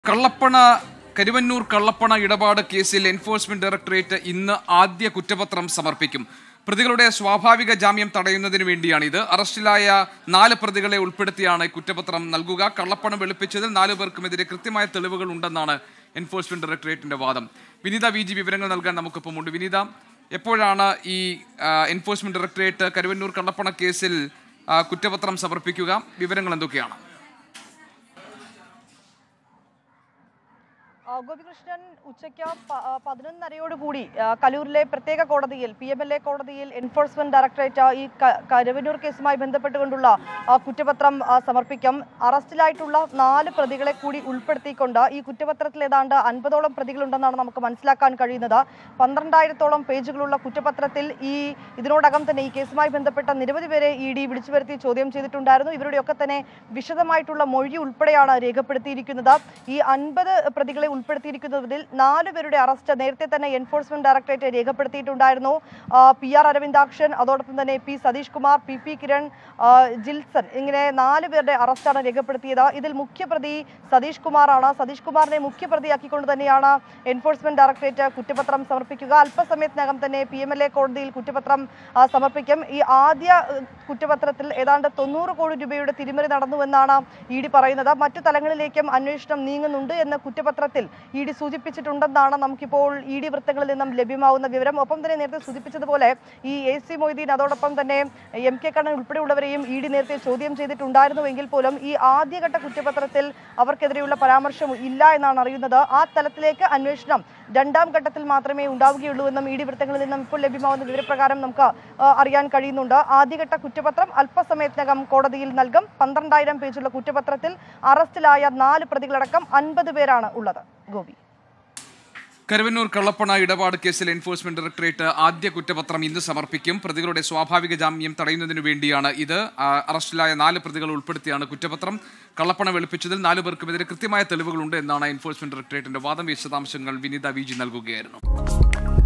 കള്ളപ്പണ കരുവന്നൂർ കള്ളപ്പണ ഇടപാട് കേസിൽ എൻഫോഴ്സ്മെന്റ് ഡയറക്ടറേറ്റ് ഇന്ന് ആദ്യ കുറ്റപത്രം സമർപ്പിക്കും പ്രതികളുടെ സ്വാഭാവിക ജാമ്യം തടയുന്നതിന് വേണ്ടിയാണിത് അറസ്റ്റിലായ നാല് പ്രതികളെ ഉൾപ്പെടുത്തിയാണ് ഈ കുറ്റപത്രം നൽകുക കള്ളപ്പണം വെളുപ്പിച്ചതിൽ നാലു പേർക്കുമെതിരെ കൃത്യമായ തെളിവുകൾ ഉണ്ടെന്നാണ് എൻഫോഴ്സ്മെന്റ് ഡയറക്ടറേറ്റിന്റെ വാദം വിനീത വി ജി വിവരങ്ങൾ നൽകാൻ നമുക്കൊപ്പമുണ്ട് വിനീത എപ്പോഴാണ് ഈ ആ, എൻഫോഴ്സ്മെന്റ് ഡയറക്ടറേറ്റ് കരുവന്നൂർ കള്ളപ്പണ കേസിൽ ആ, കുറ്റപത്രം സമർപ്പിക്കുക വിവരങ്ങൾ എന്തൊക്കെയാണ് ആ, ഗോപികൃഷ്ണൻ ഉച്ചയ്ക്ക് പ- ആ, പതിനൊന്നരയോടുകൂടി ആ, കലൂരിലെ പ്രത്യേക കോടതിയിൽ പി എം എൽ എ കോടതിയിൽ എൻഫോഴ്സ്മെന്റ് ഡയറക്ടറേറ്റ് ഈ ക- കരുവന്നൂർ കേസുമായി ബന്ധപ്പെട്ടുകൊണ്ടുള്ള ആ, കുറ്റപത്രം ആ, സമർപ്പിക്കും അറസ്റ്റിലായിട്ടുള്ള നാല് പ്രതികളെ കൂടി ഉൾപ്പെടുത്തിക്കൊണ്ട് ഈ കുറ്റപത്രത്തിൽ ഏതാണ്ട് അൻപതോളം പ്രതികളുണ്ടെന്നാണ് നമുക്ക് മനസ്സിലാക്കാൻ കഴിയുന്നത് പന്ത്രണ്ടായിരത്തോളം പേജുകളുള്ള കുറ്റപത്രത്തിൽ ഈ ഇതിനോടകം തന്നെ ഈ കേസുമായി ബന്ധപ്പെട്ട നിരവധി പേരെ ഇ ഡി വിളിച്ചു വരുത്തി ചോദ്യം ചെയ്തിട്ടുണ്ടായിരുന്നു ഇവരുടെയൊക്കെ തന്നെ വിശദമായിട്ടുള്ള മൊഴി ഉൾപ്പെടെയാണ് രേഖപ്പെടുത്തിയിരിക്കുന്നത് ഈ അൻപത് പ്രതികളെ ഉൾപ്പെടുത്തിയിരിക്കുന്നതിൽ നാല് പേരുടെ അറസ്റ്റ് നേരത്തെ തന്നെ എൻഫോഴ്സ്മെന്റ് ഡയറക്ടറേറ്റ് രേഖപ്പെടുത്തിയിട്ടുണ്ടായിരുന്നു ആ, പി ആർ അരവിന്ദാക്ഷൻ അതോടൊപ്പം തന്നെ P Satheesh Kumar P P Kiran ആ, ജിൽസൺ ഇങ്ങനെ നാല് പേരുടെ അറസ്റ്റാണ് രേഖപ്പെടുത്തിയത് ഇതിൽ മുഖ്യപ്രതി സതീഷ് കുമാറാണ് സതീഷ് കുമാറിനെ മുഖ്യപ്രതിയാക്കിക്കൊണ്ട് തന്നെയാണ് എൻഫോഴ്സ്മെന്റ് ഡയറക്ടറേറ്റ് കുറ്റപത്രം സമർപ്പിക്കുക അല്പസമയത്തിനകം തന്നെ പി എം എൽ എ കോടതിയിൽ കുറ്റപത്രം ആ, സമർപ്പിക്കും ഈ ആദ്യ ഏഹ്, കുറ്റപത്രത്തിൽ ഏതാണ്ട് തൊണ്ണൂറ് കോടി രൂപയുടെ തിരിമറി നടന്നുവെന്നാണ് ഇ ഡി പറയുന്നത് മറ്റു തലങ്ങളിലേക്കും അന്വേഷണം നീങ്ങുന്നുണ്ട് എന്ന് കുറ്റപത്രത്തിൽ ഇ ഡി സൂചിപ്പിച്ചിട്ടുണ്ടെന്നാണ് നമുക്കിപ്പോൾ ഇ ഡി വൃത്തങ്ങളിൽ നിന്നും ലഭ്യമാവുന്ന വിവരം ഒപ്പം തന്നെ നേരത്തെ സൂചിപ്പിച്ചതുപോലെ ഈ എ സി മൊയ്തീൻ അതോടൊപ്പം തന്നെ എം കെ കണ്ണൻ ഉൾപ്പെടെയുള്ളവരെയും ഇ ഡി നേരത്തെ ചോദ്യം ചെയ്തിട്ടുണ്ടായിരുന്നുവെങ്കിൽ പോലും ഈ ആദ്യഘട്ട കുറ്റപത്രത്തിൽ അവർക്കെതിരെയുള്ള പരാമർശം ഇല്ല എന്നാണ് അറിയുന്നത് ആ തലത്തിലേക്ക് അന്വേഷണം രണ്ടാം ഘട്ടത്തിൽ മാത്രമേ ഉണ്ടാവുകയുള്ളൂ എന്നും ഇ ഡി വൃത്തങ്ങളിൽ നിന്നും ഇപ്പോൾ ലഭ്യമാവുന്ന വിവരപ്രകാരം നമുക്ക് ആ, അറിയാൻ കഴിയുന്നുണ്ട് ആദ്യഘട്ട കുറ്റപത്രം അല്പസമയത്തിനകം കോടതിയിൽ നൽകും പന്ത്രണ്ടായിരം പേജുള്ള കുറ്റപത്രത്തിൽ അറസ്റ്റിലായ നാല് പ്രതികളടക്കം അൻപത് പേരാണ് ഉള്ളത് ഗോപി കരുവന്നൂർ കള്ളപ്പണ ഇടപാട് കേസിൽ എൻഫോഴ്സ്മെന്റ് ഡയറക്ടറേറ്റ് ആദ്യ കുറ്റപത്രം ഇന്ന് സമർപ്പിക്കും പ്രതികളുടെ സ്വാഭാവിക ജാമ്യം തടയുന്നതിനു വേണ്ടിയാണ് ഇത് ആ, അറസ്റ്റിലായ നാല് പ്രതികൾ ഉൾപ്പെടുത്തിയാണ് കുറ്റപത്രം കള്ളപ്പണ വെളുപ്പിച്ചതിൽ നാലു പേർക്കുമെതിരെ കൃത്യമായ തെളിവുകളുണ്ട് എന്നാണ് എൻഫോഴ്സ്മെന്റ് ഡയറക്ടറേറ്റിന്റെ വാദം വിശദാംശങ്ങൾ വിനീത വി ജി നൽകുകയായിരുന്നു